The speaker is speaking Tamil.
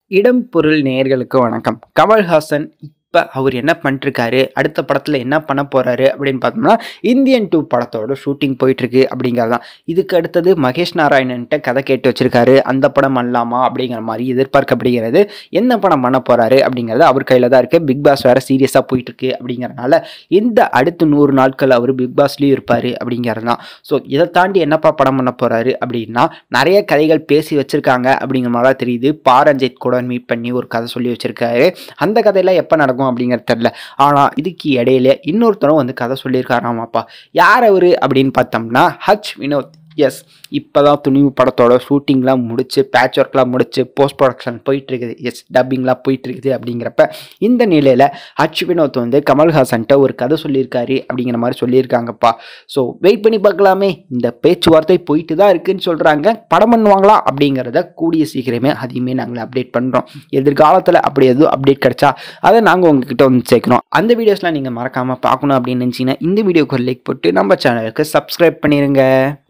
இடம் பொருள் நேயர்களுக்கு வணக்கம் கமல்ஹாசன் இப்போ அவர் என்ன பண்ணிட்டுருக்காரு அடுத்த படத்தில் என்ன பண்ண போகிறாரு அப்படின்னு பார்த்தோம்னா இந்தியன் டூ படத்தோட ஷூட்டிங் போயிட்டுருக்கு அப்படிங்கிறது தான் இதுக்கு அடுத்தது மகேஷ் நாராயணன்ட்ட கதை கேட்டு வச்சிருக்காரு அந்த படம் பண்ணலாமா அப்படிங்கிற மாதிரி எதிர்பார்க்கப்படுகிறது என்ன படம் பண்ண போகிறாரு அப்படிங்கிறது அவர் கையில் தான் இருக்குது பிக் பாஸ் வேறு சீரியஸாக போயிட்டுருக்கு அப்படிங்கிறனால இந்த அடுத்த நூறு நாட்கள் அவர் பிக் பாஸ்லேயும் இருப்பார் அப்படிங்கிறது தான் ஸோ இதை தாண்டி என்னப்பா படம் பண்ண போகிறாரு அப்படின்னா நிறைய கதைகள் பேசி வச்சுருக்காங்க அப்படிங்கிற மாதிரி தான் தெரியுது பாரஞ்சித் கூட மீட் பண்ணி ஒரு கதை சொல்லி வச்சுருக்காரு அந்த கதையெல்லாம் எப்போ நடக்கும் அப்படிங்கிறது தெரில ஆனால் இதுக்கு இடையில இன்னொருத்தரும் வந்து கதை சொல்லியிருக்காராமாப்பா யார் அவர் அப்படின்னு பார்த்தோம்னா ஹச் வினோத் எஸ் இப்போ தான் துணிவு படத்தோட ஷூட்டிங்லாம் முடிச்சு பேட்ச் ஒர்க்லாம் முடிச்சு போஸ்ட் ப்ரொடக்ஷன் போயிட்டுருக்குது எஸ் டப்பிங்லாம் போயிட்டுருக்குது அப்படிங்கிறப்ப இந்த நிலையில் ஹச் வினோத் வந்து கமல்ஹாசன்ட்ட ஒரு கதை சொல்லியிருக்காரு அப்படிங்கிற மாதிரி சொல்லியிருக்காங்கப்பா ஸோ வெயிட் பண்ணி பார்க்கலாமே இந்த பேச்சுவார்த்தை போயிட்டு தான் இருக்குன்னு சொல்கிறாங்க படம் பண்ணுவாங்களா அப்படிங்கிறத கூடிய சீக்கிரமே அதையுமே நாங்கள் அப்டேட் பண்ணுறோம் எதிர்காலத்தில் அப்படி எதுவும் அப்டேட் கிடைச்சா அதை நாங்கள் உங்ககிட்ட வந்து சேர்க்குறோம் அந்த வீடியோஸ்லாம் நீங்கள் மறக்காமல் பார்க்கணும் அப்படின்னு நினச்சிங்கன்னா இந்த வீடியோக்கு ஒரு லைக் போட்டு நம்ம சேனலுக்கு சப்ஸ்கிரைப் பண்ணிடுங்க